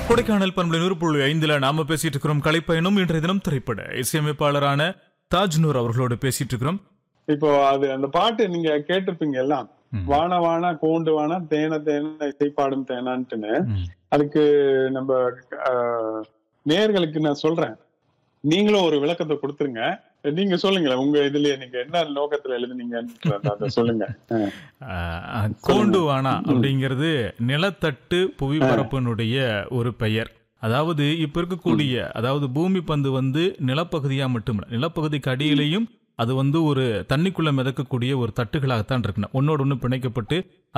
கொடைக்கானல் பண்பலை நூறு புள்ளி ஐந்துல நாம பேசிட்டு இருக்கிறோம் கலைப்பயணம் இன்றைய தினம் திரைப்பட இசையமைப்பாளரான தாஜ்னூர் அவர்களோடு பேசிட்டு இருக்கிறோம் இப்போ அது அந்த பாட்டு நீங்க கேட்டிருப்பீங்க எல்லாம் ம். வான வான கோண்டு வான தேன தேன இசைப்பாடும் தேனான்ட்டுன்னு ம். அதுக்கு நம்ம ஆஹ், நேயர்களுக்கு நான் சொல்றேன் நீங்களும் ஒரு விளக்கத்தை கொடுத்துருங்க நீங்க சொல்லுங்களேன் உங்க இதுலயே நீங்க என்ன நோக்கத்துல எழுதுனீங்கன்னு அதை சொல்லுங்க ஆஹ். ஆஹ், கோண்டுவானா அப்படிங்கிறது நிலத்தட்டு புவிப்பரப்பினுடைய ஒரு பெயர் அதாவது இப்ப இருக்கக்கூடிய அதாவது பூமி பந்து வந்து நிலப்பகுதியா மட்டுமில்ல நிலப்பகுதிக்கு அடியிலையும் அது வந்து ஒரு தண்ணிக்குள்ள மிதக்கக்கூடிய ஒரு தட்டுகளாகத்தான் இருக்கணும் ஒன்னோடு ஒன்று பிணைக்கப்பட்டு